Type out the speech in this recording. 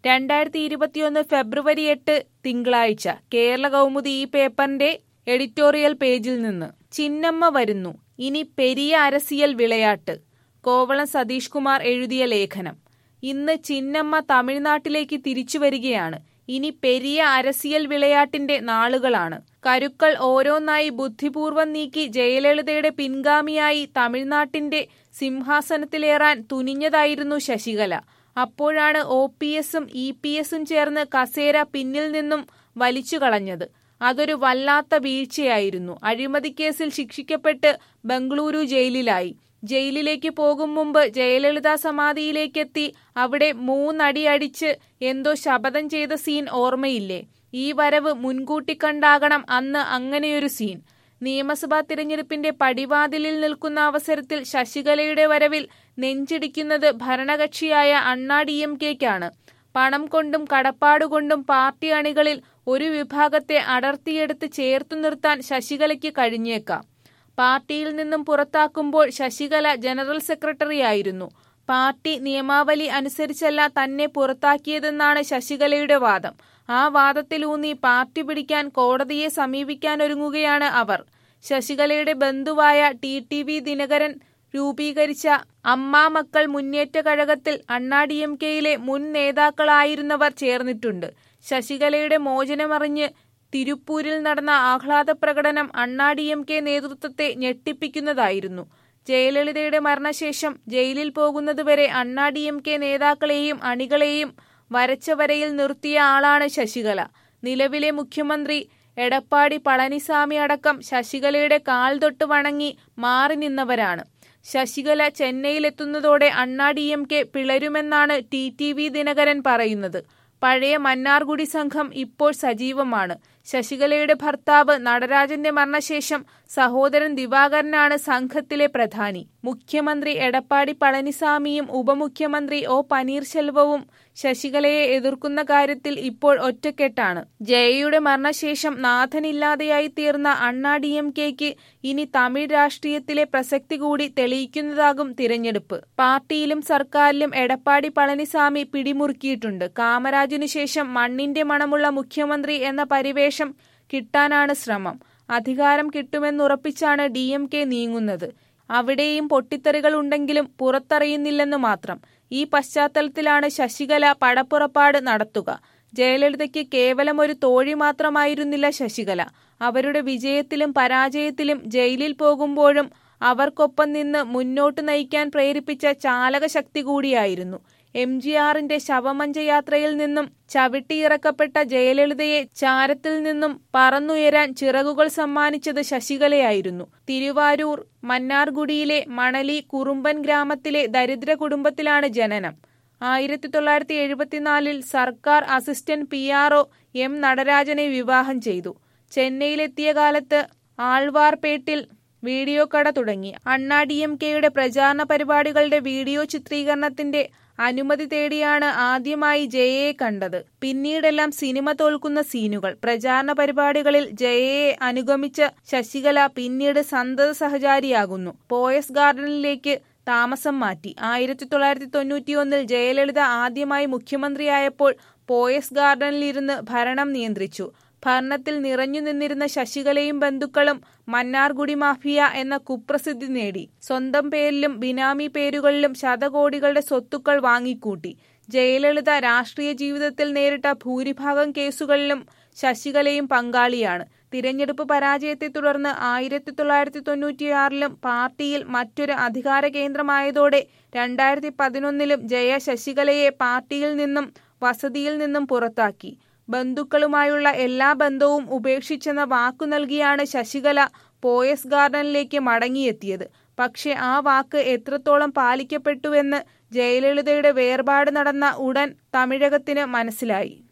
രണ്ടായിരത്തി ഇരുപത്തിയൊന്ന് ഫെബ്രുവരി എട്ട് തിങ്കളാഴ്ച കേരള കൗമുദി ഈ പേപ്പറിന്റെ എഡിറ്റോറിയൽ പേജിൽ നിന്ന് ചിന്നമ്മ വരുന്നു ഇനി പെരിയ അരസിയൽ വിളയാട്ട് കോവളം സതീഷ് കുമാർ എഴുതിയ ലേഖനം ഇന്ന് ചിന്നമ്മ തമിഴ്നാട്ടിലേക്ക് തിരിച്ചു വരികയാണ് ഇനി പെരിയ അരസിയൽ വിളയാട്ടിന്റെ നാളുകളാണ് കരുക്കൾ ഓരോന്നായി ബുദ്ധിപൂർവം നീക്കി ജയലളിതയുടെ പിൻഗാമിയായി തമിഴ്നാട്ടിന്റെ സിംഹാസനത്തിലേറാൻ തുനിഞ്ഞതായിരുന്നു ശശികല അപ്പോഴാണ് ഒ പി എസും ഇ പി എസും ചേർന്ന് കസേര പിന്നിൽ നിന്നും വലിച്ചു കളഞ്ഞത് അതൊരു വല്ലാത്ത വീഴ്ചയായിരുന്നു അഴിമതിക്കേസിൽ ശിക്ഷിക്കപ്പെട്ട് ബംഗളൂരു ജയിലിലായി ജയിലിലേക്ക് പോകും മുമ്പ് ജയലളിത സമാധിയിലേക്കെത്തി അവിടെ മൂന്നടി അടിച്ച് എന്തോ ശപഥം ചെയ്ത സീൻ ഓർമ്മയില്ലേ ഈ വരവ് മുൻകൂട്ടി കണ്ടാകണം അന്ന് അങ്ങനെയൊരു സീൻ നിയമസഭാ തിരഞ്ഞെടുപ്പിന്റെ പടിവാതിലിൽ നിൽക്കുന്ന അവസരത്തിൽ ശശികലയുടെ വരവിൽ നെഞ്ചിടിക്കുന്നത് ഭരണകക്ഷിയായ അണ്ണാ ഡി എം കെക്കാണ് പണം കൊണ്ടും കടപ്പാടുകൊണ്ടും പാർട്ടി അണികളിൽ ഒരു വിഭാഗത്തെ അടർത്തിയെടുത്ത് ചേർത്തു നിർത്താൻ ശശികലയ്ക്ക് കഴിഞ്ഞേക്കാം പാർട്ടിയിൽ നിന്നും പുറത്താക്കുമ്പോൾ ശശികല ജനറൽ സെക്രട്ടറി ആയിരുന്നു പാർട്ടി നിയമാവലി അനുസരിച്ചല്ല തന്നെ പുറത്താക്കിയതെന്നാണ് ശശികലയുടെ വാദം ആ വാദത്തിലൂന്നി പാർട്ടി പിടിക്കാൻ കോടതിയെ സമീപിക്കാനൊരുങ്ങുകയാണ് അവർ ശശികലയുടെ ബന്ധുവായ ടി ടി വി ദിനകരൻ രൂപീകരിച്ച അമ്മാ മക്കൾ മുന്നേറ്റ കഴകത്തിൽ അണ്ണാ ഡി എം കെയിലെ മുൻ നേതാക്കളായിരുന്നവർ ചേർന്നിട്ടുണ്ട് ശശികലയുടെ മോചനമറിഞ്ഞ് തിരുപ്പൂരിൽ നടന്ന ആഹ്ലാദ പ്രകടനം അണ്ണാ ഡി എം കെ നേതൃത്വത്തെ ഞെട്ടിപ്പിക്കുന്നതായിരുന്നു ജയലളിതയുടെ മരണശേഷം ജയിലിൽ പോകുന്നതുവരെ അണ്ണാ ഡി എം കെ നേതാക്കളെയും അണികളെയും വരച്ച വരയിൽ നിർത്തിയ ആളാണ് ശശികല നിലവിലെ മുഖ്യമന്ത്രി എടപ്പാടി പളനിസ്വാമി അടക്കം ശശികലയുടെ കാൽ തൊട്ട് വണങ്ങി മാറി നിന്നവരാണ് ശശികല ചെന്നൈയിലെത്തുന്നതോടെ അണ്ണാ ഡി എം കെ പിളരുമെന്നാണ് ടി ടി വി ദിനകരൻ പറയുന്നത് പഴയ മന്നാർഗുഡി സംഘം ഇപ്പോൾ സജീവമാണ് ശശികലയുടെ ഭർത്താവ് നടരാജന്റെ മരണശേഷം സഹോദരൻ ദിവാകരനാണ് സംഘത്തിലെ പ്രധാനി മുഖ്യമന്ത്രി എടപ്പാടി പളനിസ്വാമിയും ഉപമുഖ്യമന്ത്രി ഒ പനീർശെൽവവും ശശികലയെ എതിർക്കുന്ന കാര്യത്തിൽ ഇപ്പോൾ ഒറ്റക്കെട്ടാണ് ജയയുടെ മരണശേഷം നാഥനില്ലാതെയായി തീർന്ന അണ്ണാ ഡി എം കെക്ക് ഇനി തമിഴ് രാഷ്ട്രീയത്തിലെ പ്രസക്തി കൂടി തെളിയിക്കുന്നതാകും തിരഞ്ഞെടുപ്പ് പാർട്ടിയിലും സർക്കാരിലും എടപ്പാടി പളനിസ്വാമി പിടിമുറുക്കിയിട്ടുണ്ട് കാമരാജിനു ശേഷം മണ്ണിന്റെ മണമുള്ള മുഖ്യമന്ത്രി എന്ന പരിവേഷം കിട്ടാനാണ് ശ്രമം അധികാരം കിട്ടുമെന്നുറപ്പിച്ചാണ് ഡി എം കെ നീങ്ങുന്നത് അവിടെയും പൊട്ടിത്തെറികൾ ഉണ്ടെങ്കിലും പുറത്തറിയുന്നില്ലെന്നു മാത്രം ഈ പശ്ചാത്തലത്തിലാണ് ശശികല പടപ്പുറപ്പാട് നടത്തുക ജയലളിതയ്ക്ക് കേവലം ഒരു തോഴി മാത്രമായിരുന്നില്ല ശശികല അവരുടെ വിജയത്തിലും പരാജയത്തിലും ജയിലിൽ പോകുമ്പോഴും അവർക്കൊപ്പം നിന്ന് മുന്നോട്ട് നയിക്കാൻ പ്രേരിപ്പിച്ച ചാലകശക്തി കൂടിയായിരുന്നു എം ജി ആറിന്റെ ശവമഞ്ചയാത്രയിൽ നിന്നും ചവിട്ടിയിറക്കപ്പെട്ട ജയലളിതയെ ചാരത്തിൽ നിന്നും പറന്നുയരാൻ ചിറകുകൾ സമ്മാനിച്ചത് ശശികലയായിരുന്നു തിരുവാരൂർ മന്നാർഗുഡിയിലെ മണലി കുറുമ്പൻ ഗ്രാമത്തിലെ ദരിദ്ര കുടുംബത്തിലാണ് ജനനം ആയിരത്തി തൊള്ളായിരത്തി എഴുപത്തിനാലിൽ സർക്കാർ assistant P R O M നടരാജനെ വിവാഹം ചെയ്തു ചെന്നൈയിലെത്തിയ കാലത്ത് ആൾവാർപേട്ടിൽ വീഡിയോ കട തുടങ്ങി അണ്ണാ ഡി എം കെയുടെ പ്രചാരണ പരിപാടികളുടെ വീഡിയോ ചിത്രീകരണത്തിന്റെ അനുമതി തേടിയാണ് ആദ്യമായി ജയയെ കണ്ടത് പിന്നീടെല്ലാം സിനിമ തോൽക്കുന്ന സീനുകൾ പ്രചാരണ പരിപാടികളിൽ ജയയെ അനുഗമിച്ച ശശികല പിന്നീട് സന്തത സഹചാരിയാകുന്നു പോയസ് ഗാർഡനിലേക്ക് താമസം മാറ്റി ആയിരത്തി തൊള്ളായിരത്തി തൊണ്ണൂറ്റിയൊന്നിൽ ജയലളിത ആദ്യമായി മുഖ്യമന്ത്രിയായപ്പോൾ പോയസ് ഗാർഡനിലിരുന്ന് ഭരണം നിയന്ത്രിച്ചു ഭരണത്തിൽ നിറഞ്ഞു നിന്നിരുന്ന ശശികലയും ബന്ധുക്കളും മന്നാർഗുഡി മാഫിയ എന്ന കുപ്രസിദ്ധി നേടി സ്വന്തം പേരിലും ബിനാമി പേരുകളിലും ശതകോടികളുടെ സ്വത്തുക്കൾ വാങ്ങിക്കൂട്ടി ജയലളിത രാഷ്ട്രീയ ജീവിതത്തിൽ നേരിട്ട ഭൂരിഭാഗം കേസുകളിലും ശശികലയും പങ്കാളിയാണ് തിരഞ്ഞെടുപ്പ് പരാജയത്തെ തുടർന്ന് ആയിരത്തി തൊള്ളായിരത്തി തൊണ്ണൂറ്റിയാറിലും പാർട്ടിയിൽ മറ്റൊരു അധികാര കേന്ദ്രമായതോടെ രണ്ടായിരത്തി പതിനൊന്നിലും ജയ ശശികലയെ പാർട്ടിയിൽ നിന്നും വസതിയിൽ നിന്നും പുറത്താക്കി ബന്ധുക്കളുമായുള്ള എല്ലാ ബന്ധവും ഉപേക്ഷിച്ചെന്ന വാക്കു നൽകിയാണ് ശശികല പോയസ് ഗാർഡനിലേക്ക് മടങ്ങിയെത്തിയത് പക്ഷെ ആ വാക്ക് എത്രത്തോളം പാലിക്കപ്പെട്ടുവെന്ന് ജയലളിതയുടെ വേർപാട് നടന്ന ഉടൻ തമിഴകത്തിന് മനസ്സിലായി